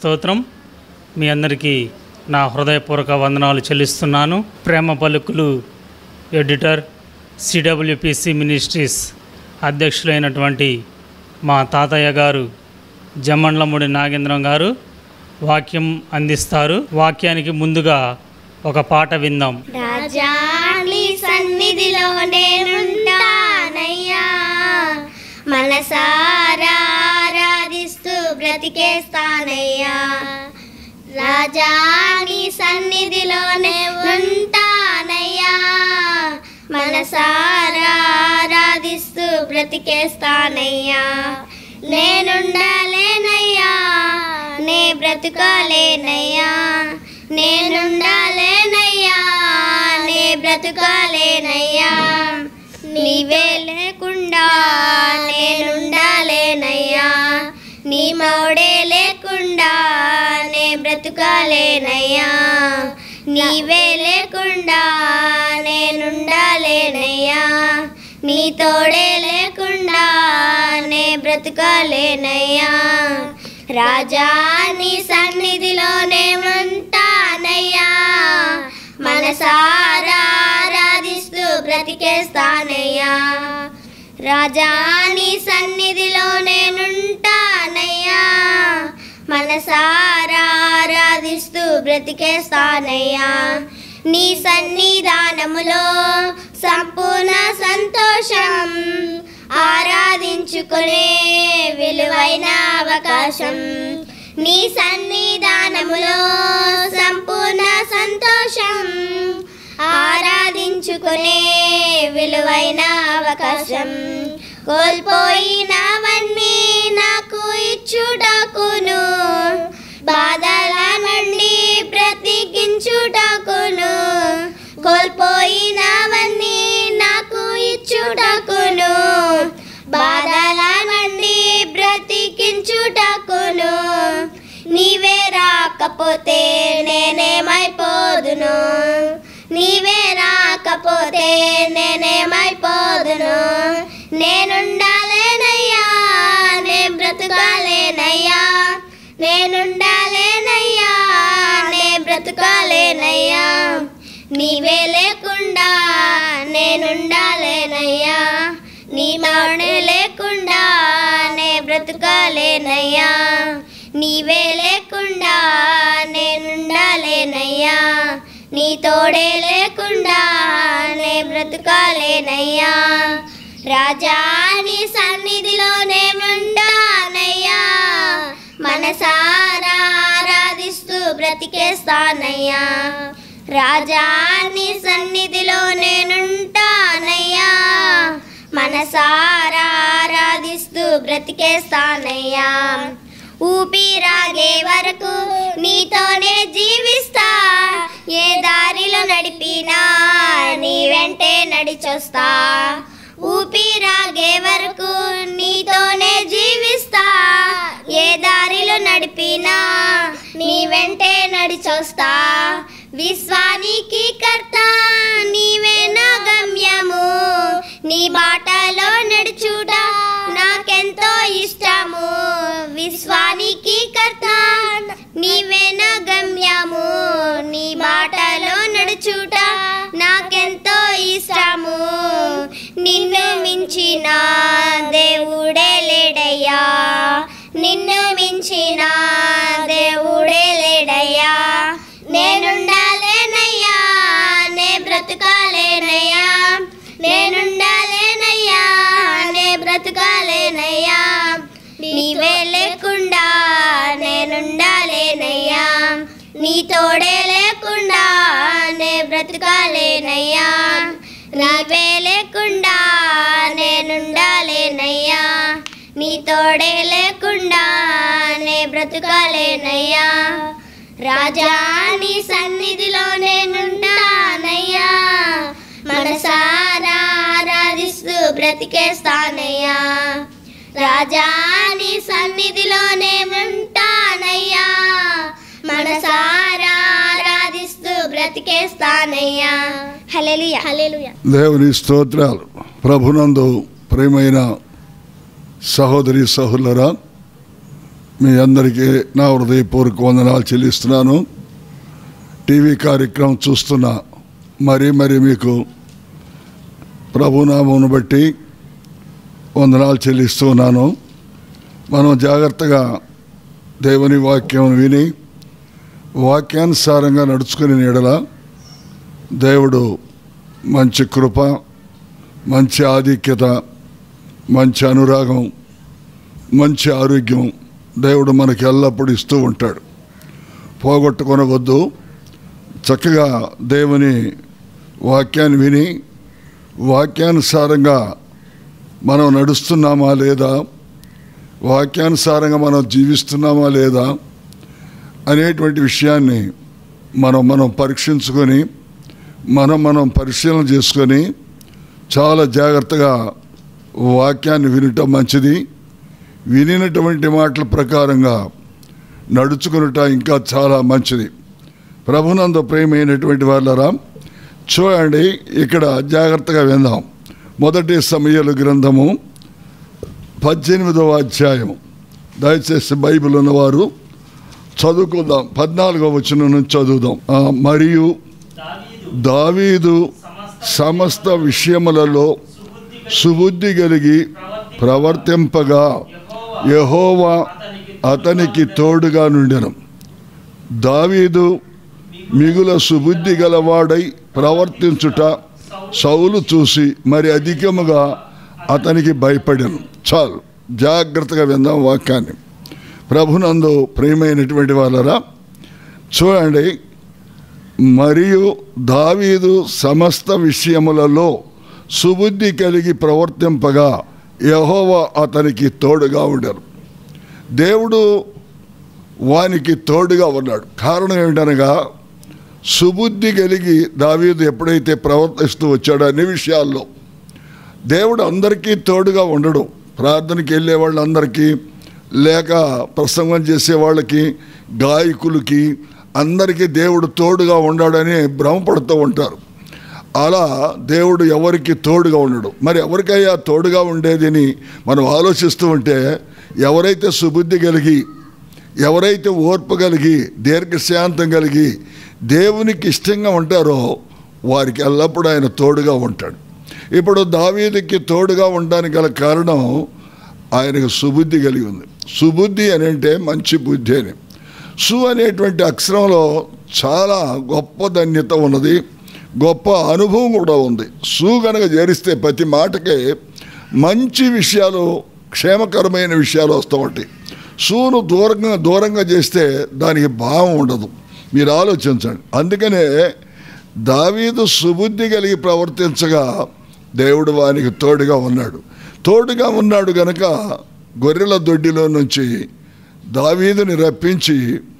స్తోత్రం మీ అందరికీ నా హృదయపూర్వక వందనాలు చెల్లిస్తున్నాను ప్రేమ పలుకులు ఎడిటర్ సిడబ్ల్యూపిసి మినిస్ట్రీస్ అధ్యక్షులైనటువంటి మా తాతయ్య గారు జమండ్లముడి నాగేంద్రం గారు వాక్యం అందిస్తారు వాక్యానికి ముందుగా ఒక పాట విందాం రాజా నీ సన్నిధిలో నేనుంటానయ్యా మనసారా ఆరాధిస్తూ బ్రతికేస్తానయ్యా రాజా నీ సన్నిధిలోనే ఉంటానయ్యా మనసారా ఆరాధిస్తూ బ్రతికేస్తానయ్యా నేనుండాలేనయ్యా నే బ్రతుకాలేనయ్యా నేనుండాలేనయ్యా నే బ్రతుకాలేనయ్యా నీవే లేకుండా నేనుండాలేనయ్యా నీ మౌడే లేకుండా నే బ్రతుకాలేనయ్యా నీవే లేకుండా నేనుండాలేనయ్యా నీ తోడే లేకుండా నే బ్రతుకాలేనయ్యా రాజా నీ సన్నిధిలోనే ఉంటానయ్యా మనసారా ఆరాధిస్తూ బ్రతికేస్తానయ్యా రాజా నీ సన్నిధిలో నేనుంటానయ్యా మనసారా ఆరాధిస్తూ బ్రతికేస్తానయ్యా నీ సన్నిధానములో సంపూర్ణ సంతోషం ఆరాధించుకునే విలువైన అవకాశం నీ సన్నిధానములో సంపూర్ణ సంతోషం ఆరాధించుకునే విలువైన అవకాశం కోల్పోయినవన్నీ నాకు ఇచ్చుటకును బాధల నుండి బ్రతికించుటకును కోల్పోయినవన్నీ నాకు ఇచ్చుటకును బాధల నుండి బ్రతికించుటకును నీవే రాకపోతే నేనేమైపోదును నీవే రాకపోతే నేనేమైపోదును నేనుండాలేనయ్యా నే బ్రతుకాలేనయ్యా నేనుండాలేనయ్యా నే బ్రతుకాలేనయ్యా నీవే లేకుండా నేనుండాలేనయ్యా నీ మౌనే లేకుండా నే బ్రతుకాలేనయ్యా నీవే లేకుండా నేనుండాలేనయ్యా నీ తోడే లేకుండా నే బ్రతుకాలేనయ్యా రాజా నీ సన్నిధిలోనే ఉంటానయ్యా మనసారా ఆరాధిస్తూ బ్రతికేస్తానయ్యా రాజా నీ సన్నిధిలో నేనుంటానయ్యా మనసారా ఆరాధిస్తూ బ్రతికేస్తానయ్యా ఊపిరాగే వరకు నీతోనే జీవిస్తా ఏ దారిలో నడిపినా నీ వెంటే నడిచొస్తా ఊపిరాగే వరకు నీతోనే జీవిస్తా ఏ దారిలో నడిపినా నీ వెంటే నడిచొస్తా విశ్వానికి కర్త నీవే నా గమ్యము నీ బాటలో నడుచుట నాకెంతో ఇష్టము విశ్వానికి కర్త నీవే నా గమ్యము నీ బాటలో నడుచుట నాకెంతో ఇష్టము నిన్ను మించిన దేవుడే లేడయ్యా నిన్ను మించిన దేవుడే లేడయ్యా నేనుండాలేనయ్యా నే బ్రతుకాలేనయ్యా నేనుండాలేనయ్యా నే బ్రతుకాలేనయ్యా నీవే లేకుండా నేనుండాలేనయ్యా నీ తోడే లేకుండా నే బ్రతుకాలేనయ్యా నీవే లేకుండా నేనుండాలేనయ్యా నీ తోడే లేకుండా నే బ్రతుకాలేనయ్యా రాజా నీ సన్నిధిలో నేనుండానయ్యా మనసారా ఆరాధిస్తూ బ్రతికేస్తానయ్యా రాజా నీ సన్నిధిలో నేనుంటానయ్యా మనసారా ఆరాధిస్తూ బ్రతికేస్తానయ్యా హల్లెలూయా హల్లెలూయా దేవుని స్తోత్రాలు ప్రభునందు ప్రేమైన సహోదరి సహోదరా మీ అందరికీ నా హృదయపూర్వక వందనాలు చెల్లిస్తున్నాను టీవీ కార్యక్రమం చూస్తున్న మరీ మరీ మీకు ప్రభునామమును బట్టి వందనాలు చెల్లిస్తున్నాను మనం జాగ్రత్తగా దేవుని వాక్యం విని వాక్యానుసారంగా నడుచుకుని నీడల దేవుడు మంచి కృప మంచి ఆధిక్యత మంచి అనురాగం మంచి ఆరోగ్యం దేవుడు మనకి ఎల్లప్పుడూ ఇస్తూ ఉంటాడు పోగొట్టుకొనవద్దు చక్కగా దేవుని వాక్యాన్ని విని వాక్యానుసారంగా మనం నడుస్తున్నామా లేదా వాక్యానుసారంగా మనం జీవిస్తున్నామా లేదా అనేటువంటి విషయాన్ని మనం మనం పరీక్షించుకొని మనం మనం పరిశీలన చేసుకొని చాలా జాగ్రత్తగా వాక్యాన్ని వినటం మంచిది వినినటువంటి మాటల ప్రకారంగా నడుచుకునుట ఇంకా చాలా మంచిది ప్రభునందు ప్రేమైనటువంటి వాళ్ళరా చూడండి ఇక్కడ జాగ్రత్తగా విందాం మొదటి సమయాల గ్రంథము పద్దెనిమిదవ అధ్యాయం దయచేసి బైబిల్ ఉన్నవారు చదువుకుందాం పద్నాలుగవ వచనం నుంచి చదువుదాం ఆ, మరియు దావీదు సమస్త విషయములలో సుబుద్ధి కలిగి ప్రవర్తింపగా యహోవా అతనికి తోడుగా నుండెను దావీదు మిగుల సుబుద్ధి గలవాడై ప్రవర్తించుట సౌలు చూసి మరి అధికముగా అతనికి భయపడెను చాలు జాగ్రత్తగా విందాం వాక్యాన్ని ప్రభునందు ప్రియమైనటువంటి వాళ్ళరా చూడండి మరియు దావీదు సమస్త విషయములలో సుబుద్ధి కలిగి ప్రవర్తింపగా యహోవా అతనికి తోడుగా ఉండరు దేవుడు వానికి తోడుగా ఉన్నాడు కారణం ఏమిటనగా సుబుద్ధి కలిగి దావీదు ఎప్పుడైతే ప్రవర్తిస్తూ వచ్చాడో అన్ని విషయాల్లో దేవుడు అందరికీ తోడుగా ఉండడు ప్రార్థనకి వెళ్ళే వాళ్ళందరికీ లేక ప్రసంగం చేసే వాళ్ళకి గాయకులకి అందరికీ దేవుడు తోడుగా ఉన్నాడని భ్రమపడుతూ ఉంటారు అలా దేవుడు ఎవరికి తోడుగా ఉండడు మరి ఎవరికయ్యా తోడుగా ఉండేదని మనం ఆలోచిస్తూ ఉంటే ఎవరైతే సుబుద్ధి కలిగి ఎవరైతే ఓర్పు కలిగి దీర్ఘశాంతం కలిగి దేవునికి ఇష్టంగా ఉంటారో వారికి ఎల్లప్పుడూ ఆయన తోడుగా ఉంటాడు ఇప్పుడు దావీదికి తోడుగా ఉండడానికి గల కారణం ఆయనకు సుబుద్ధి కలిగి ఉంది సుబుద్ధి అని అంటే మంచి బుద్ధి అని సు అనేటువంటి అక్షరంలో చాలా గొప్ప ధన్యత ఉన్నది గొప్ప అనుభవం కూడా ఉంది సు గనక చేరిస్తే ప్రతి మాటకే మంచి విషయాలు క్షేమకరమైన విషయాలు వస్తూ ఉంటాయి సూను దూరంగా దూరంగా చేస్తే దానికి భావం ఉండదు మీరు ఆలోచించండి అందుకనే దావీదు సుబుద్ధి కలిగి ప్రవర్తించగా దేవుడు వానికి తోడుగా ఉన్నాడు తోడుగా ఉన్నాడు గనక గొర్రెల దొడ్డిలో నుంచి దావీదుని రప్పించి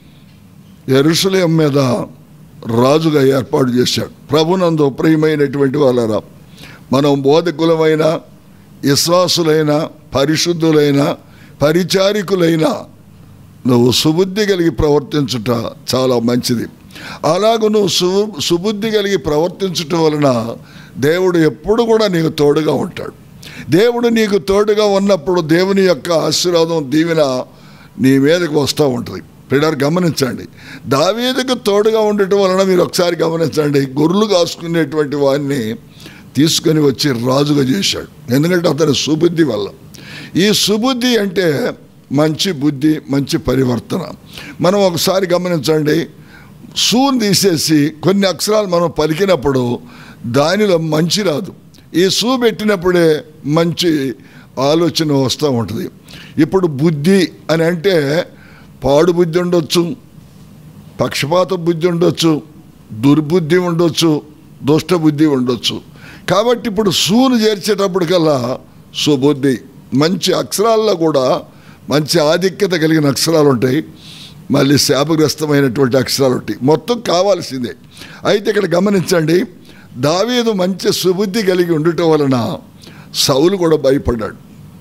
ఎరుసలేం మీద రాజుగా ఏర్పాటు చేశాడు ప్రభునందు ప్రియమైనటువంటి వాళ్ళరా మనం బోధకులమైన విశ్వాసులైన పరిశుద్ధులైన పరిచారికులైన నువ్వు సుబుద్ధి కలిగి ప్రవర్తించుట చాలా మంచిది అలాగూ నువ్వు సు సుబుద్ధి కలిగి ప్రవర్తించటం వలన దేవుడు ఎప్పుడు కూడా నీకు తోడుగా ఉంటాడు దేవుడు నీకు తోడుగా ఉన్నప్పుడు దేవుని యొక్క ఆశీర్వాదం దీవెన నీ మీదకి వస్తూ ఉంటుంది పిల్లలు గమనించండి దావీదుకు తోడుగా ఉండటం వలన మీరు ఒకసారి గమనించండి గొర్రెలు కాసుకునేటువంటి వాడిని తీసుకొని వచ్చి రాజుగా చేశాడు ఎందుకంటే అతని సుబుద్ధి వల్ల ఈ సుబుద్ధి అంటే మంచి బుద్ధి మంచి పరివర్తన మనం ఒకసారి గమనించండి సూని తీసేసి కొన్ని అక్షరాలు మనం పలికినప్పుడు దానిలో మంచి రాదు ఈ సూ పెట్టినప్పుడే మంచి ఆలోచన వస్తూ ఉంటుంది ఇప్పుడు బుద్ధి అని అంటే పాడు బుద్ధి ఉండొచ్చు పక్షపాత బుద్ధి ఉండొచ్చు దుర్బుద్ధి ఉండొచ్చు దుష్ట బుద్ధి ఉండొచ్చు కాబట్టి ఇప్పుడు సూను చేర్చేటప్పటికల్లా సుబుద్ధి మంచి అక్షరాల్లో కూడా మంచి ఆధిక్యత కలిగిన అక్షరాలు ఉంటాయి మళ్ళీ శాపగ్రస్తమైనటువంటి అక్షరాలు ఉంటాయి మొత్తం కావాల్సిందే అయితే ఇక్కడ గమనించండి దావీదు మంచి సుబుద్ధి కలిగి ఉండటం వలన సౌలు కూడా భయపడ్డాడు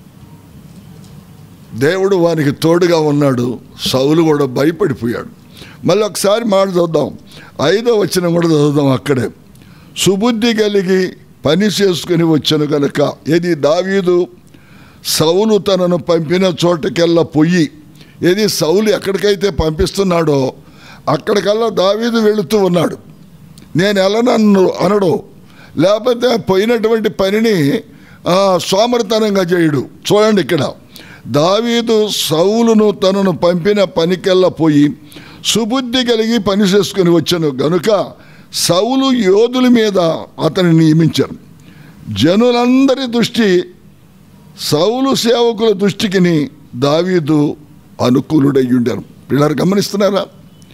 దేవుడు వానికి తోడుగా ఉన్నాడు సౌలు కూడా భయపడిపోయాడు మళ్ళీ ఒకసారి మాట చూద్దాం ఐదో వచనం కూడా చదువుదాం అక్కడే సుబుద్ధి కలిగి పని చేసుకుని వచ్చాను కనుక ఇది దావీదు సౌలు తనను పంపిన చోటకెల్లా పొయ్యి ఏది సౌలు ఎక్కడికైతే పంపిస్తున్నాడో అక్కడికల్లా దావీదు వెళుతూ ఉన్నాడు నేను వెళ్ళనన్ను అనడు లేకపోతే పోయినటువంటి పనిని ఆ, సోమరితనంగా చేయడు చూడండి ఇక్కడ దావీదు సౌలును తనను పంపిన పనికెల్లా పోయి సుబుద్ధి కలిగి పని చేసుకుని వచ్చాను గనుక సౌలు యోధుల మీద అతన్ని నియమించాను జనులందరి దృష్టి సౌలు సేవకుల దృష్టికిని దావీదు అనుకూలుడై ఉండారు పిల్లలు గమనిస్తున్నారా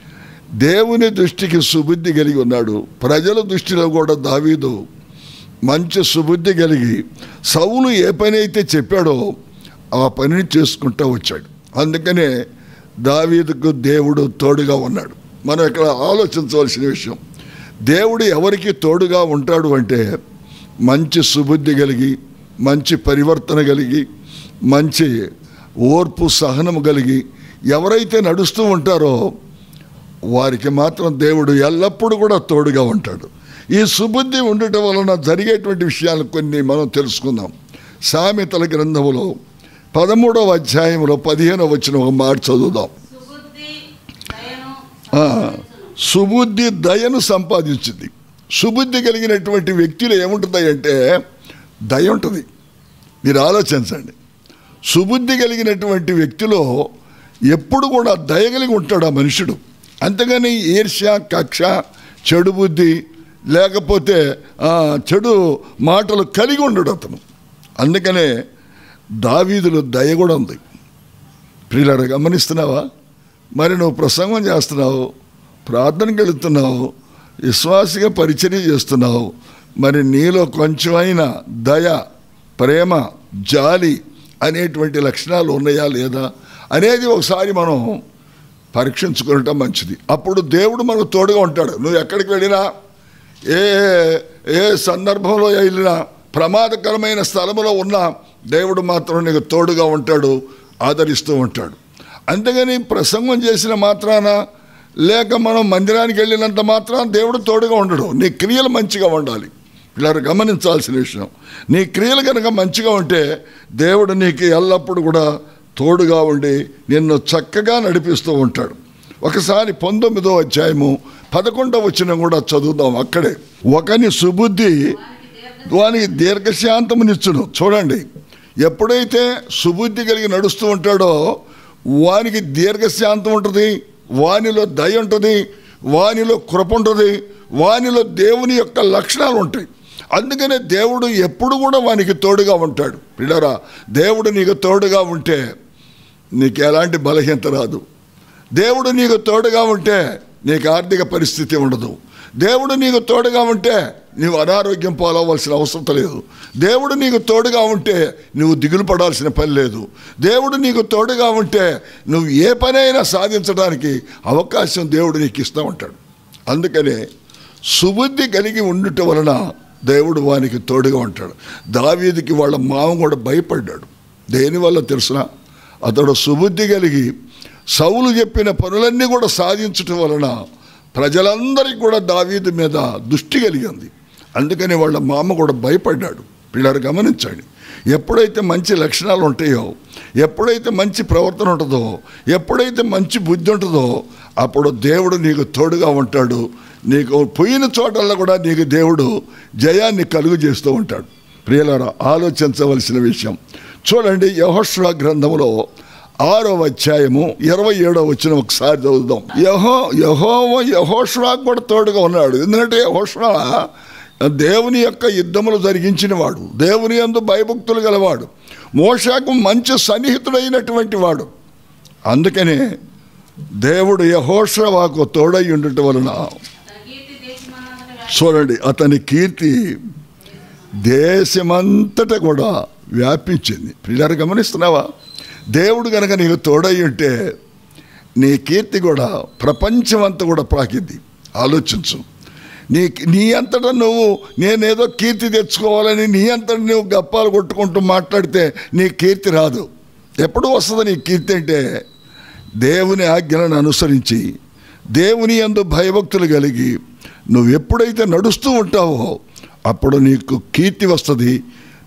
దేవుని దృష్టికి సుబుద్ధి కలిగి ఉన్నాడు ప్రజల దృష్టిలో కూడా దావీదు మంచి సుబుద్ధి కలిగి సౌలు ఏ పని అయితే చెప్పాడో ఆ పనిని చేసుకుంటూ వచ్చాడు అందుకనే దావీదుకు దేవుడు తోడుగా ఉన్నాడు మనం ఇక్కడ ఆలోచించవలసిన విషయం దేవుడు ఎవరికి తోడుగా ఉంటాడు అంటే మంచి సుబుద్ధి కలిగి మంచి పరివర్తన కలిగి మంచి ఓర్పు సహనము కలిగి ఎవరైతే నడుస్తూ ఉంటారో వారికి మాత్రం దేవుడు ఎల్లప్పుడూ కూడా తోడుగా ఉంటాడు ఈ సుబుద్ధి ఉండటం వలన జరిగేటువంటి విషయాలు కొన్ని మనం తెలుసుకుందాం సామెతల గ్రంథములో పదమూడవ అధ్యాయంలో పదిహేనవ వచ్చిన ఒక మాట చదువుదాం సుబుద్ధి దయను ఆ, సుబుద్ధి దయను సంపాదించింది సుబుద్ధి కలిగినటువంటి వ్యక్తులు ఏముంటుంది అంటే దయ ఉంటుంది మీరు ఆలోచించండి సుబుద్ధి కలిగినటువంటి వ్యక్తిలో ఎప్పుడు కూడా దయ కలిగి ఉంటాడు ఆ మనుషుడు అంతేగాని ఈర్ష్య కక్ష చెడు బుద్ధి లేకపోతే ఆ, చెడు మాటలు కలిగి ఉండడు అతను అందుకనే దావీదులో దయ కూడా ఉంది ప్రియులారా గమనిస్తున్నావా మరి నువ్వు ప్రసంగం చేస్తున్నావు ప్రార్థనకి వెళుతున్నావు విశ్వాసిగా పరిచర్య చేస్తున్నావు మరి నీలో కొంచెమైనా దయ ప్రేమ జాలి అనేటువంటి లక్షణాలు ఉన్నాయా లేదా అనేది ఒకసారి మనం పరీక్షించుకోవటం మంచిది అప్పుడు దేవుడు మనకు తోడుగా ఉంటాడు నువ్వు ఎక్కడికి వెళ్ళినా ఏ ఏ సందర్భంలో వెళ్ళినా ప్రమాదకరమైన స్థలంలో ఉన్నా దేవుడు మాత్రం నీకు తోడుగా ఉంటాడు ఆదరిస్తూ ఉంటాడు అంతేగాని ప్రసంగం చేసిన మాత్రాన లేక మనం మందిరానికి వెళ్ళినంత మాత్రాన దేవుడు తోడుగా ఉండడు నీ క్రియలు మంచిగా ఉండాలి ఇలా గమనించాల్సిన విషయం నీ క్రియలు కనుక మంచిగా ఉంటే దేవుడు నీకు ఎల్లప్పుడూ కూడా తోడుగా ఉండి నిన్ను చక్కగా నడిపిస్తూ ఉంటాడు ఒకసారి పంతొమ్మిదో అధ్యాయము పదకొండవ వచ్చిన కూడా చదువుదాం అక్కడే ఒకని సుబుద్ధి వానికి దీర్ఘశాంతమునిచ్చును చూడండి ఎప్పుడైతే సుబుద్ధి కలిగి నడుస్తూ ఉంటాడో వానికి దీర్ఘశాంతం ఉంటుంది వానిలో దయ ఉంటుంది వానిలో కృప ఉంటుంది వానిలో దేవుని యొక్క లక్షణాలు ఉంటాయి అందుకనే దేవుడు ఎప్పుడు కూడా వానికి తోడుగా ఉంటాడు పిల్లరా దేవుడు నీకు తోడుగా ఉంటే నీకు ఎలాంటి బలహీనత రాదు దేవుడు నీకు తోడుగా ఉంటే నీకు ఆర్థిక పరిస్థితి ఉండదు దేవుడు నీకు తోడుగా ఉంటే నీవు అనారోగ్యం పాలవలసిన అవసరం లేదు దేవుడు నీకు తోడుగా ఉంటే నువ్వు దిగులు పడాల్సిన పని లేదు దేవుడు నీకు తోడుగా ఉంటే నువ్వు ఏ పనైనా సాధించడానికి అవకాశం దేవుడు నీకు ఇస్తూ ఉంటాడు అందుకనే సుబుద్ధి కలిగి ఉండుట వలన దేవుడు వానికి తోడుగా ఉంటాడు దావీదికి వాళ్ళ మామ కూడా భయపడ్డాడు దేనివల్ల తెలుసునా అతడు సుబుద్ధి కలిగి సౌలు చెప్పిన పనులన్నీ కూడా సాధించటం వలన ప్రజలందరికీ కూడా దావీదు మీద దృష్టి కలిగింది అందుకని వాళ్ళ మామ కూడా భయపడ్డాడు పిల్లలు గమనించండి ఎప్పుడైతే మంచి లక్షణాలు ఉంటాయో ఎప్పుడైతే మంచి ప్రవర్తన ఉంటుందో ఎప్పుడైతే మంచి బుద్ధి ఉంటుందో అప్పుడు దేవుడు నీకు తోడుగా ఉంటాడు నీకు పోయిన చోటల్లో కూడా నీకు దేవుడు జయాన్ని కలుగు చేస్తూ ఉంటాడు ప్రియులారా ఆలోచించవలసిన విషయం చూడండి యహోశ్వ గ్రంథంలో ఆరో అధ్యాయము ఇరవై ఏడో వచ్చిన ఒకసారి చదువుదాం యహో యహో యహోష్వాకు కూడా తోడుగా ఉన్నాడు ఎందుకంటే యహోష్వా దేవుని యొక్క యుద్ధములు జరిగించిన వాడు దేవుని యందు భయభక్తులు గలవాడు మోషాకు మంచి సన్నిహితుడైనటువంటి వాడు అందుకనే దేవుడు యహోష్వాకు తోడై ఉండటం వలన తన కీర్తి దేశమంతటా చూడండి అతని కీర్తి దేశమంతటా కూడా వ్యాపించింది పిల్లలు గమనిస్తున్నావా దేవుడు కనుక నీకు తోడై ఉంటే నీ కీర్తి కూడా ప్రపంచం అంతా కూడా ప్రాకిద్ది ఆలోచించు నీ నీ అంతటా నువ్వు నేనేదో కీర్తి తెచ్చుకోవాలని నీ అంతటా నువ్వు గప్పాలు కొట్టుకుంటూ మాట్లాడితే నీ కీర్తి రాదు ఎప్పుడు వస్తుంది నీ కీర్తి అంటే దేవుని ఆజ్ఞలను అనుసరించి దేవుని యందు భయభక్తులు కలిగి నువ్వు ఎప్పుడైతే నడుస్తూ ఉంటావో అప్పుడు నీకు కీర్తి వస్తుంది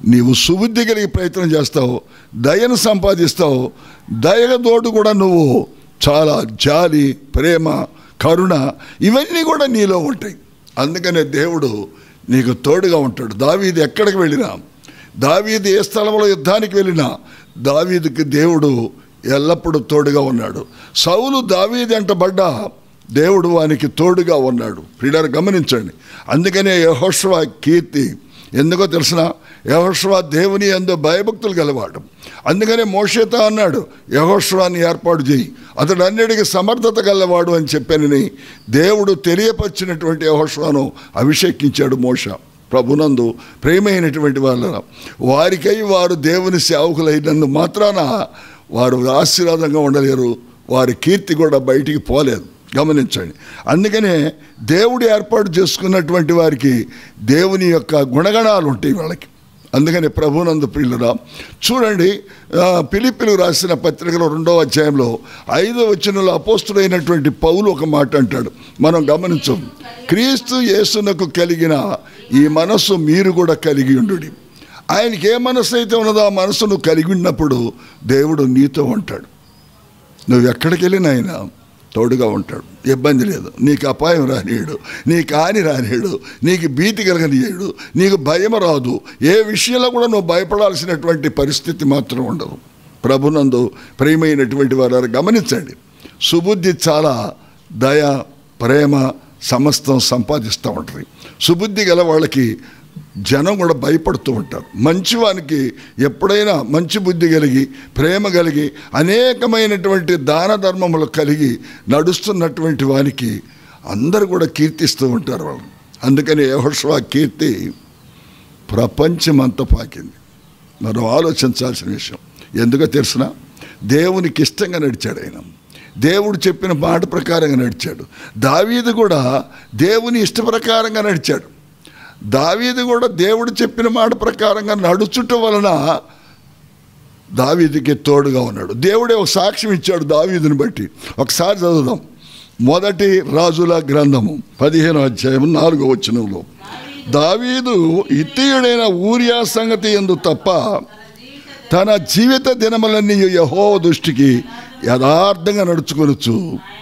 నీవు సుబుద్ధి కలిగి ప్రయత్నం చేస్తావు దయను సంపాదిస్తావు దయతోటి కూడా నువ్వు చాలా జాలి ప్రేమ కరుణ ఇవన్నీ కూడా నీలో ఉంటాయి అందుకనే దేవుడు నీకు తోడుగా ఉంటాడు దావీది ఎక్కడికి వెళ్ళినా దావీది ఏ స్థలంలో యుద్ధానికి వెళ్ళినా దావీదికి దేవుడు ఎల్లప్పుడూ తోడుగా ఉన్నాడు సౌలు దావీది అంటబడ్డా దేవుడు వానికి తోడుగా ఉన్నాడు ప్రియులారు గమనించండి అందుకనే యహోష్వా కీర్తి ఎందుకో తెలిసిన యహోష్వా దేవుని ఎందు భయభక్తులు గలవాడు అందుకనే మోషేత అన్నాడు యహోష్వాని ఏర్పాటు చేయి అతడు అన్నిటికీ సమర్థత గలవాడు అని చెప్పానని దేవుడు తెలియపరిచినటువంటి యహోష్వాను అభిషేకించాడు మోష ప్రభునందు ప్రేమైనటువంటి వాళ్ళ వారికై వారు దేవుని సేవకులైనందు మాత్రాన వారు ఆశీర్వాదంగా ఉండలేరు వారి కీర్తి కూడా బయటికి పోలేదు గమనించండి అందుకనే దేవుడు ఏర్పాటు చేసుకున్నటువంటి వారికి దేవుని యొక్క గుణగణాలు ఉంటాయి వాళ్ళకి అందుకని ప్రభునందు ప్రియులరా చూడండి ఆ, పిలిపిలు రాసిన పత్రికలో రెండవ అధ్యాయంలో ఐదో వచనంలో అపోస్తుడైనటువంటి పౌలు ఒక మాట అంటాడు మనం గమనించం క్రీస్తు యేసునకు కలిగిన ఈ మనస్సు మీరు కూడా కలిగి ఉండు ఆయనకి ఏ మనస్సు అయితే ఉన్నదో ఆ మనస్సును కలిగి ఉన్నప్పుడు దేవుడు నీతో ఉంటాడు నువ్వు ఎక్కడికి వెళ్ళినా ఆయన తోడుగా ఉంటాడు ఇబ్బంది లేదు నీకు అపాయం రానియడు నీకు హాని రానియడు నీకు భీతి కలగనియడు నీకు భయం రాదు ఏ విషయంలో కూడా నువ్వు భయపడాల్సినటువంటి పరిస్థితి మాత్రం ఉండదు ప్రభునందు ప్రియమైనటువంటి వారు గమనించండి సుబుద్ధి చాలా దయ ప్రేమ సమస్తం సంపాదిస్తూ ఉంటుంది సుబుద్ధి గల వాళ్ళకి జనం కూడా భయపడుతూ ఉంటారు మంచివానికి ఎప్పుడైనా మంచి బుద్ధి కలిగి ప్రేమ కలిగి అనేకమైనటువంటి దాన ధర్మములు కలిగి నడుస్తున్నటువంటి వానికి అందరూ కూడా కీర్తిస్తూ ఉంటారు వాళ్ళు అందుకని యహోష్వా కీర్తి ప్రపంచమంతా పాకింది మనం ఆలోచించాల్సిన విషయం ఎందుకో తెలిసిన దేవునికి ఇష్టంగా నడిచాడు ఆయన దేవుడు చెప్పిన మాట ప్రకారంగా నడిచాడు దావీదు కూడా దేవుని ఇష్ట ప్రకారంగా నడిచాడు దావీదు కూడా దేవుడు చెప్పిన మాట ప్రకారంగా నడుచుట వలన దావీదుకి తోడుగా ఉన్నాడు దేవుడే ఒక సాక్ష్యం ఇచ్చాడు దావీదుని బట్టి ఒకసారి చదువుదాం మొదటి రాజుల గ్రంథము పదిహేను అధ్యాయం నాలుగో వచనంలో దావీదు ఇత్తీయుడైన ఊరియా సంగతి ఎందు తప్ప తన జీవిత దినములన్నీ యహోవ దృష్టికి యథార్థంగా నడుచుకొనొచ్చు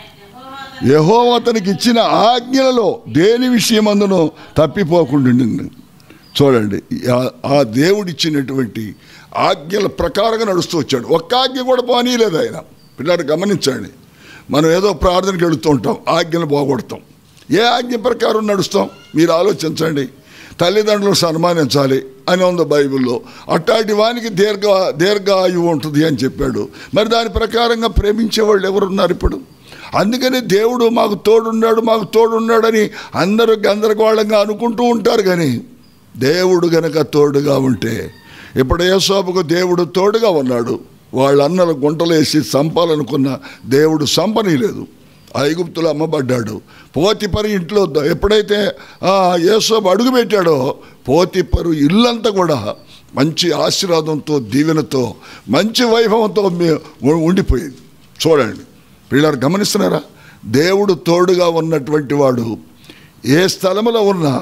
యహోవ అతనికి ఇచ్చిన ఆజ్ఞలలో దేని విషయమందునో తప్పిపోకుండా చూడండి ఆ- ఆ దేవుడిచ్చినటువంటి ఆజ్ఞల ప్రకారంగా నడుస్తూ వచ్చాడు ఒక్క ఆజ్ఞ కూడా పోనీయలేదు ఆయన పిల్లలు గమనించండి మనం ఏదో ప్రార్థనకి వెళుతూ ఉంటాం ఆజ్ఞలు పోగొడతాం ఏ ఆజ్ఞ ప్రకారం నడుస్తాం మీరు ఆలోచించండి తల్లిదండ్రులను సన్మానించాలి అని ఉంది బైబిల్లో అట్టాటి వానికి దీర్ఘ దీర్ఘాయువు ఉంటుంది అని చెప్పాడు మరి దాని ప్రకారంగా ప్రేమించే వాళ్ళు ఎవరున్నారు ఇప్పుడు అందుకని దేవుడు మాకు తోడున్నాడు మాకు తోడున్నాడని అందరూ గందరగోళంగా అనుకుంటూ ఉంటారు కానీ దేవుడు గనక తోడుగా ఉంటే ఇప్పుడు యేసోపుకు దేవుడు తోడుగా ఉన్నాడు వాళ్ళ అన్నలు గుంటలేసి చంపాలనుకున్న దేవుడు సంపనీలేదు ఐగుప్తులు అమ్మబడ్డాడు పోతిపరు ఇంట్లో ద- ఎప్పుడైతే ఆ యేసోపు అడుగు పెట్టాడో పోతిపరు ఇల్లంతా కూడా మంచి ఆశీర్వాదంతో దీవెనతో మంచి వైభవంతో మీ- ఉ- ఉండిపోయింది చూడండి వీళ్ళారు గమనిస్తున్నారా దేవుడు తోడుగా ఉన్నటువంటి వాడు ఏ స్థలంలో ఉన్నా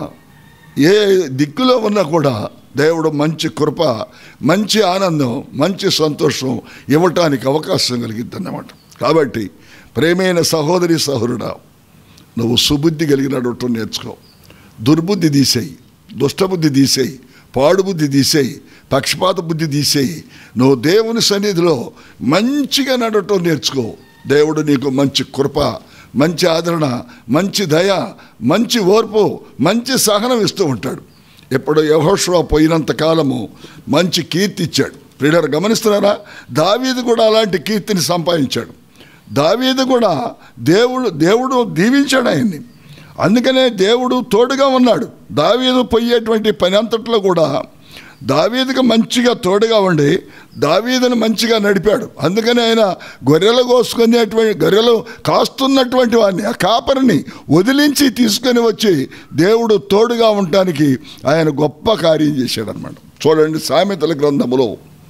ఏ దిక్కులో ఉన్నా కూడా దేవుడు మంచి కృప మంచి ఆనందం మంచి సంతోషం ఇవ్వటానికి అవకాశం కలిగింది అన్నమాట కాబట్టి ప్రేమైన సహోదరి సహోదరుడా నువ్వు సుబుద్ధి కలిగి నడవటం నేర్చుకో దుర్బుద్ధి తీసేయి దుష్టబుద్ధి తీసేయి పాడుబుద్ధి తీసేయి పక్షపాత బుద్ధి తీసేయి నువ్వు దేవుని సన్నిధిలో మంచిగా నడవటం నేర్చుకో దేవుడు నీకు మంచి కృప మంచి ఆదరణ మంచి దయ మంచి ఓర్పు మంచి సహనం ఇస్తూ ఉంటాడు ఎప్పుడు యహోష్వా పోయినంత కాలము మంచి కీర్తి ఇచ్చాడు ప్రియులారు గమనిస్తున్నారా దావీదు కూడా అలాంటి కీర్తిని సంపాదించాడు దావీదు కూడా దేవుడు దేవుడు దీవించాడు ఆయన్ని అందుకనే దేవుడు తోడుగా ఉన్నాడు దావీదు పోయేటువంటి పని అంతట్లో కూడా దావీదుకు మంచిగా తోడుగా ఉండి దావీదును మంచిగా నడిపాడు అందుకని ఆయన గొర్రెలు కోసుకునేటువంటి గొర్రెలు కాస్తున్నటువంటి వాడిని ఆ కాపరిని వదిలించి తీసుకొని వచ్చి దేవుడు తోడుగా ఉండటానికి ఆయన గొప్ప కార్యం చేశాడు అనమాట చూడండి సామెతల గ్రంథములో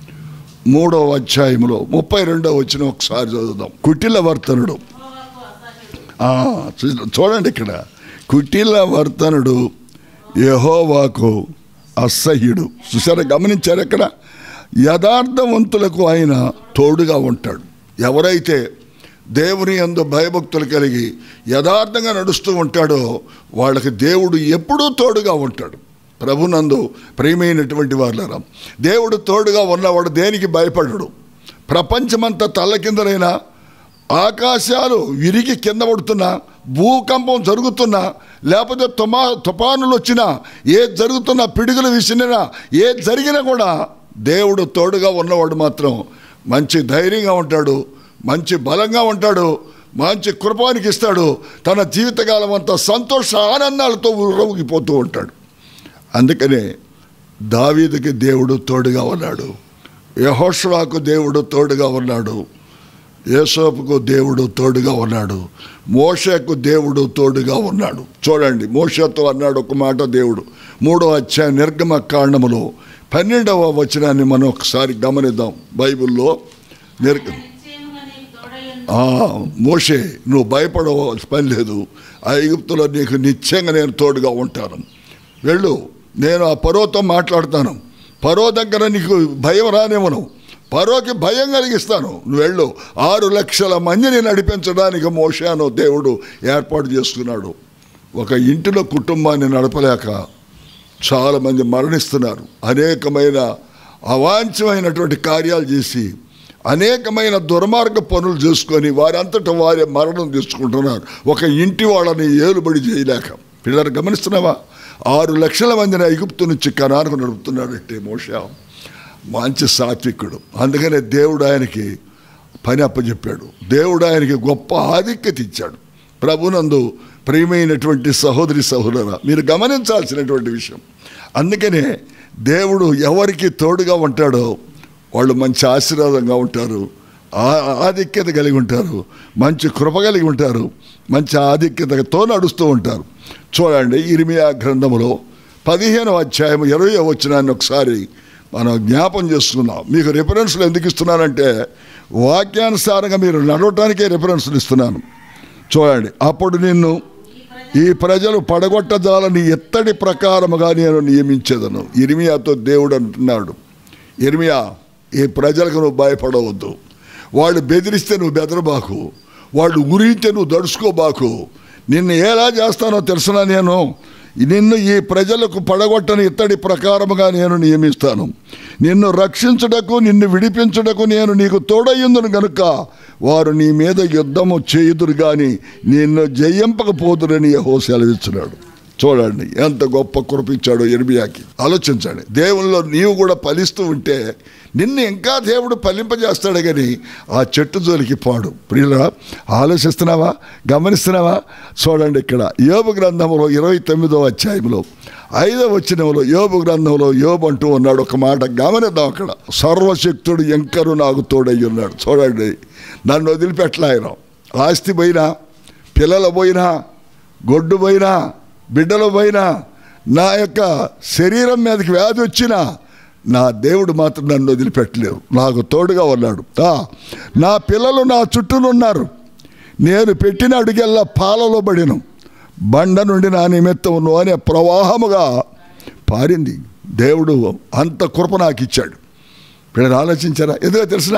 మూడవ అధ్యాయములో ముప్పై రెండవ వచ్చిన ఒకసారి చదువుదాం కుటిల వర్తనుడు ఆ, చూ- చూడండి ఇక్కడ కుటిల వర్తనుడు యహోవాకు అసహ్యుడు చూసారా గమనించారు ఎక్కడ యథార్థవంతులకు ఆయన తోడుగా ఉంటాడు ఎవరైతే దేవుని యందు భయభక్తులు కలిగి యథార్థంగా నడుస్తూ ఉంటాడో వాళ్ళకి దేవుడు ఎప్పుడూ తోడుగా ఉంటాడు ప్రభునందు ప్రియమైనటువంటి వాళ్ళరా దేవుడు తోడుగా ఉన్నవాడు దేనికి భయపడడు ప్రపంచమంతా తల్ల కిందనైనా ఆకాశాలు విరిగి కింద పడుతున్నా భూకంపం జరుగుతున్నా లేకపోతే తుమా తుఫానులు వచ్చినా ఏది జరుగుతున్నా పిడుగులు విసిరినా ఏది జరిగినా కూడా దేవుడు తోడుగా ఉన్నవాడు మాత్రం మంచి ధైర్యంగా ఉంటాడు మంచి బలంగా ఉంటాడు మంచి కృపానికి ఇస్తాడు తన జీవితకాలం అంతా సంతోష ఆనందాలతో ఉరగిపోతూ ఉంటాడు అందుకనే దావీదుకి దేవుడు తోడుగా ఉన్నాడు యహోష్వాకు దేవుడు తోడుగా ఉన్నాడు యేసోపుకు దేవుడు తోడుగా ఉన్నాడు మోషకు దేవుడు తోడుగా ఉన్నాడు చూడండి మోషతో అన్నాడు ఒక మాట దేవుడు మూడో అధ్యాయ నిర్గమ కాండములో పన్నెండవ వచనాన్ని మనం ఒకసారి గమనిద్దాం బైబిల్లో నిర్గ నిశ్చయముగా నీకు తోడయ్యుండు. ఆ, మోషే నువ్వు భయపడవలసిన పని లేదు ఆ ఐగుప్తులో నీకు నిత్యంగా నేను తోడుగా ఉంటాను వెళ్ళు నేను ఆ పరోతో మాట్లాడతాను పరో దగ్గర నీకు భయం రానివ్వను పరోకి భయం కలిగిస్తాను నువ్వు వెళ్ళు ఆరు లక్షల మందిని నడిపించడానికి మోషాను దేవుడు ఏర్పాటు చేసుకున్నాడు ఒక ఇంటిలో కుటుంబాన్ని నడపలేక చాలామంది మరణిస్తున్నారు అనేకమైన అవాంఛమైనటువంటి కార్యాలు చేసి అనేకమైన దుర్మార్గ పనులు చేసుకొని వారంతట వారే మరణం తీసుకుంటున్నారు ఒక ఇంటి వాళ్ళని ఏలుబడి చేయలేక పిల్లలు గమనిస్తున్నావా ఆరు లక్షల మందిని ఐగుప్తు నుంచి కనానికి నడుపుతున్నాడంటే మోషా మంచి సాత్వికుడు అందుకనే దేవుడు ఆయనకి పని అప్పచెప్పాడు దేవుడు ఆయనకి గొప్ప ఆధిక్యత ఇచ్చాడు ప్రభునందు ప్రియమైనటువంటి సహోదరి సహోదర మీరు గమనించాల్సినటువంటి విషయం అందుకనే దేవుడు ఎవరికి తోడుగా ఉంటాడో వాళ్ళు మంచి ఆశీర్వాదంగా ఉంటారు ఆ- ఆధిక్యత కలిగి ఉంటారు మంచి కృప కలిగి ఉంటారు మంచి ఆధిక్యతతో నడుస్తూ ఉంటారు చూడండి ఇరిమియా గ్రంథములో పదిహేను అధ్యాయం ఇరవై వచ్చినాన్ని ఒకసారి మనం జ్ఞాపం చేసుకుందాం మీకు రిఫరెన్స్లు ఎందుకు ఇస్తున్నానంటే వాక్యానుసారంగా మీరు నడవటానికే రిఫరెన్స్లు ఇస్తున్నాను చూడండి అప్పుడు నిన్ను ఈ ప్రజలు పడగొట్టజాలని ఎత్తడి ప్రకారముగా నేను నియమించేదను ఇర్మియాతో దేవుడు అంటున్నాడు ఇర్మియా ఈ ప్రజలకు నువ్వు భయపడవద్దు వాళ్ళు బెదిరిస్తే నువ్వు బెదరబాకు వాళ్ళు ఉరిస్తే నువ్వు దడుచుకోబాకు నిన్ను ఎలా చేస్తానో తెలుసునా నేను నిన్ను ఈ ప్రజలకు పడగొట్టని ఇత్తడి ప్రకారముగా నేను నియమిస్తాను నిన్ను రక్షించుటకు నిన్ను విడిపించుటకు నేను నీకు తోడయ్యుందును గనుక వారు నీ మీద యుద్ధము చేయుదురు గాని నిన్ను జయింపకపోదురని యెహో సెలవిస్తున్నాడు చూడండి ఎంత గొప్ప కృపించాడో ఎర్మియాకి ఆలోచించండి దేవుల్లో నీవు కూడా ఫలిస్తూ ఉంటే నిన్ను ఇంకా దేవుడు ఫలింపజేస్తాడు కానీ ఆ చెట్టు జోలికి పాడు ప్రియుల ఆలోచిస్తున్నావా గమనిస్తున్నావా చూడండి ఇక్కడ యోబు గ్రంథంలో ఇరవై తొమ్మిదో అధ్యాయంలో ఐదవ వచనంలో యోబు గ్రంథంలో యోబు అంటూ ఉన్నాడు ఒక మాట గమనిద్దాం అక్కడ సర్వశక్తుడు ఎంకరు నాకు తోడై ఉన్నాడు చూడండి నన్ను వదిలిపెట్టలే ఆయన ఆస్తి పోయినా పిల్లలు పోయినా గొడ్డు పోయినా బిడ్డలు పోయినా నా యొక్క శరీరం మీదకి వ్యాధి వచ్చినా నా దేవుడు మాత్రం నన్ను వదిలిపెట్టలేవు నాకు తోడుగా ఉన్నాడు ఆ, నా పిల్లలు నా చుట్టూనున్నారు నేను పెట్టిన అడుగెల్లా పాలలో పడిను బండ నుండి నా నిమిత్తం నూనె ప్రవాహముగా పారింది దేవుడు అంత కృప నాకు ఇచ్చాడు వీళ్ళని ఆలోచించారా ఎందుకో తెలిసిన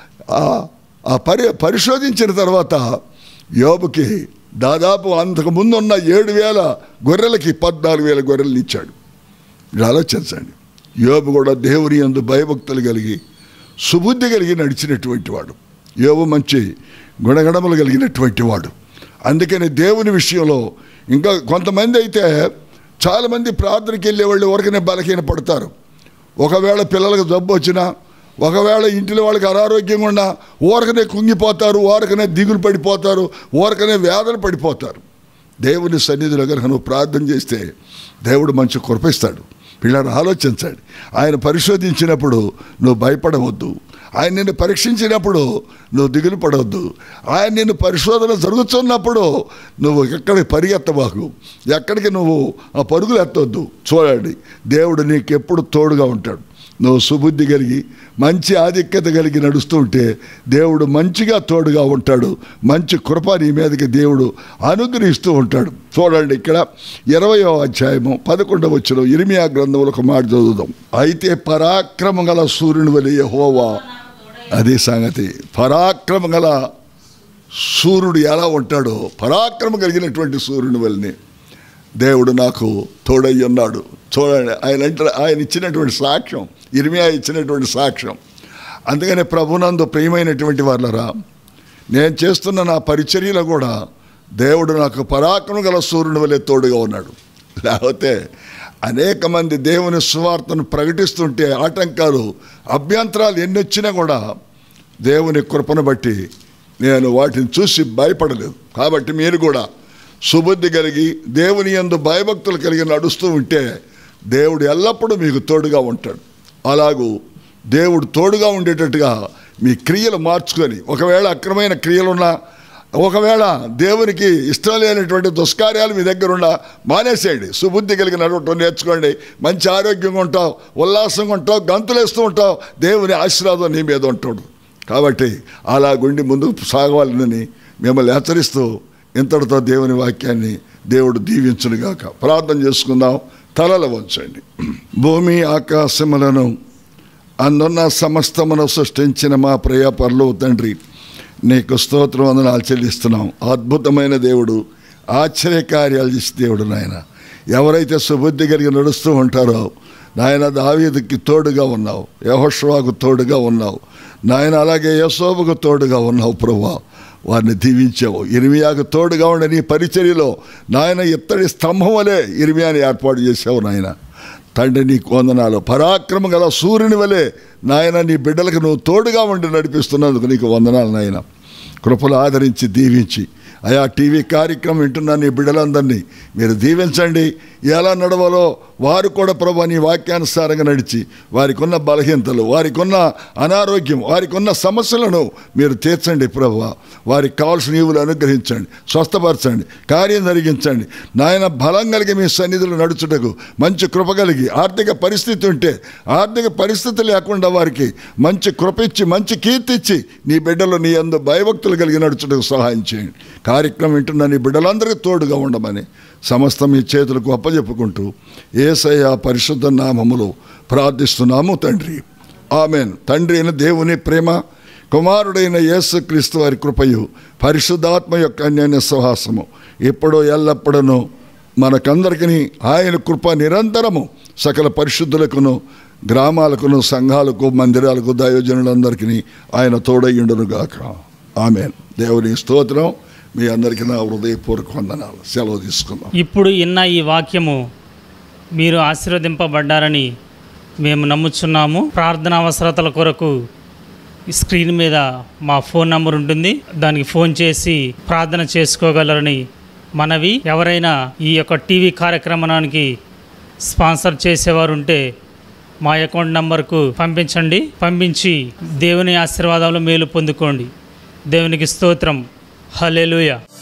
ఆ పరి పరిశోధించిన తర్వాత యోబుకి దాదాపు అంతకు ముందు ఉన్న ఏడు వేల గొర్రెలకి పద్నాలుగు వేల గొర్రెలను ఇచ్చాడు మీరు ఆలోచించండి యోబు కూడా దేవుని యందు భయభక్తులు కలిగి సుబుద్ధి కలిగి నడిచినటువంటి వాడు యోబు మంచి గుణగణములు కలిగినటువంటి వాడు అందుకని దేవుని విషయంలో ఇంకా కొంతమంది అయితే చాలామంది ప్రార్థనకి వెళ్ళే వాళ్ళు ఊరికనే బలహీన పడతారు ఒకవేళ పిల్లలకు జబ్బు వచ్చినా ఒకవేళ ఇంటిలో వాళ్ళకి అనారోగ్యంగా ఉన్నా ఊరకనే కుంగిపోతారు ఊరకనే దిగులు పడిపోతారు ఊరకనే వేదన పడిపోతారు దేవుని సన్నిధిలో కనుక నువ్వు ప్రార్థన చేస్తే దేవుడు మంచి కృపిస్తాడు పిల్లలు ఆలోచించండి ఆయన పరిశోధించినప్పుడు నువ్వు భయపడవద్దు ఆయన నిన్ను పరీక్షించినప్పుడు నువ్వు దిగులు పడవద్దు ఆయన నిన్ను పరిశోధన జరుగుతున్నప్పుడు నువ్వు ఎక్కడికి పరిగెత్తబాకు ఎక్కడికి నువ్వు ఆ పరుగులు ఎత్తవద్దు చూడండి దేవుడు నీకు ఎప్పుడు తోడుగా ఉంటాడు నువ్వు సుబుద్ధి కలిగి మంచి ఆధిక్యత కలిగి నడుస్తూ ఉంటే దేవుడు మంచిగా తోడుగా ఉంటాడు మంచి కృప నీ మీదకి దేవుడు అనుగ్రహిస్తూ ఉంటాడు చూడండి ఇక్కడ ఇరవయో అధ్యాయము పదకొండవ వచ్చిన ఇరిమియా గ్రంథంలో ఒక మాట చదువుదాం అయితే పరాక్రమ గల సూర్యుని వలె యెహోవా అదే సంగతి పరాక్రమ గల సూర్యుడు ఎలా ఉంటాడో పరాక్రమ కలిగినటువంటి సూర్యుని వల్లనే దేవుడు నాకు తోడై ఉన్నాడు చూడండి ఆయన అంటే ఆయన ఇచ్చినటువంటి సాక్ష్యం ఇర్మియా ఇచ్చినటువంటి సాక్ష్యం అందుకనే ప్రభునందు ప్రియమైనటువంటి వాళ్ళరా నేను చేస్తున్న నా పరిచర్యలో కూడా దేవుడు నాకు పరాక్రమ గల సూర్యుని వల్లే తోడుగా ఉన్నాడు లేకపోతే అనేక మంది దేవుని సువార్తను ప్రకటిస్తుంటే ఆటంకాలు అభ్యంతరాలు ఎన్ని వచ్చినా కూడా దేవుని కృపను బట్టి నేను వాటిని చూసి భయపడలేదు కాబట్టి మీరు కూడా సుబుద్ధి కలిగి దేవుని యందు భయభక్తులు కలిగి నడుస్తూ ఉంటే దేవుడు ఎల్లప్పుడూ మీకు తోడుగా ఉంటాడు అలాగూ దేవుడు తోడుగా ఉండేటట్టుగా మీ క్రియలు మార్చుకొని ఒకవేళ అక్రమైన క్రియలున్నా ఒకవేళ దేవునికి ఇష్టం లేనటువంటి దుష్కార్యాలు మీ దగ్గర ఉన్న మానేసేయండి సుబుద్ధి కలిగి నడవటం నేర్చుకోండి మంచి ఆరోగ్యంగా ఉంటావు ఉల్లాసంగా ఉంటావు గంతులేస్తూ ఉంటావు దేవుని ఆశీర్వాదం నీ మీద ఉంటాడు కాబట్టి అలాగుండి ముందుకు సాగవాలని మిమ్మల్ని హెచ్చరిస్తూ ఇంతటితో దేవుని వాక్యాన్ని దేవుడు దీవించునుగాక ప్రార్థన చేసుకుందాం తలలు వంచండి భూమి ఆకాశములను అందున్న సమస్తమును సృష్టించిన మా ప్రియ పరలో తండ్రి నీకు స్తోత్రం వందనాలు చెల్లిస్తున్నాం అద్భుతమైన దేవుడు ఆశ్చర్యకార్యాలు చేసే దేవుడు నాయన ఎవరైతే సుబుద్ధి కలిగి నడుస్తూ ఉంటారో నాయన దావీదుకి తోడుగా ఉన్నావు యహోష్వాకు తోడుగా ఉన్నావు నాయన అలాగే యశోబకు తోడుగా ఉన్నావు ప్రభా వారిని దీవించావు ఇరిమియాకు తోడుగా ఉండే నీ పరిచర్యలో నాయన ఇత్తడి స్తంభం వలె ఇరిమియాని ఏర్పాటు చేసావు నాయన తండ్రి నీ వందనాలు పరాక్రమం గల సూర్యుని వలె నాయన నీ బిడ్డలకు నువ్వు తోడుగా ఉండి నడిపిస్తున్నందుకు నీకు వందనాలు నాయన కృపలు ఆదరించి దీవించి అయా టీవీ కార్యక్రమం వింటున్న నీ బిడ్డలందరినీ మీరు దీవించండి ఎలా నడవాలో వారు కూడా ప్రభు నీ వాక్యానుసారంగా నడిచి వారికి ఉన్న బలహీనతలు వారికి ఉన్న అనారోగ్యం వారికి ఉన్న సమస్యలను మీరు తీర్చండి ప్రభు వారికి కావాల్సిన ఈవులు అనుగ్రహించండి స్వస్థపరచండి కార్యం జరిగించండి నాయన బలం కలిగి మీ సన్నిధులు నడుచుటకు మంచి కృప కలిగి ఆర్థిక పరిస్థితి ఉంటే ఆర్థిక పరిస్థితి లేకుండా వారికి మంచి కృప ఇచ్చి మంచి కీర్తి ఇచ్చి నీ బిడ్డలు నీ అందు భయభక్తులు కలిగి నడుచుటకు సహాయం చేయండి కార్యక్రమం వింటున్న నీ బిడ్డలందరికీ తోడుగా ఉండమని సమస్తం మీ చేతులకు అప్పజెప్పుకుంటూ ఏసయ్య పరిశుద్ధ నామములో ప్రార్థిస్తున్నాము తండ్రి ఆమెన్ తండ్రి అయిన దేవుని ప్రేమ కుమారుడైన యేసుక్రీస్తు వారి కృపయు పరిశుద్ధాత్మ యొక్క అన్యోన్య సహాసము ఎప్పుడో ఎల్లప్పుడూ మనకందరికీ ఆయన కృప నిరంతరము సకల పరిశుద్ధులకును గ్రామాలకును సంఘాలకు మందిరాలకు దయోజనులందరికీ ఆయన తోడయ్యుండునుగాక ఆమెన్ దేవుని స్తోత్రం మీ అందరికీ నా హృదయపూర్వక వందనాలు సెలవు తీసుకుందాం ఇప్పుడు ఇన్న ఈ వాక్యము మీరు ఆశీర్వదింపబడ్డారని మేము నమ్ముచున్నాము ప్రార్థన అవసరతల కొరకు ఈ స్క్రీన్ మీద మా ఫోన్ నంబర్ ఉంటుంది దానికి ఫోన్ చేసి ప్రార్థన చేసుకోగలరని మనవి ఎవరైనా ఈ యొక్క టీవీ కార్యక్రమానికి స్పాన్సర్ చేసేవారు ఉంటే మా అకౌంట్ నంబర్కు పంపించండి పంపించి దేవుని ఆశీర్వాదాలు మేలు పొందుకోండి దేవునికి స్తోత్రం హల్లెలూయా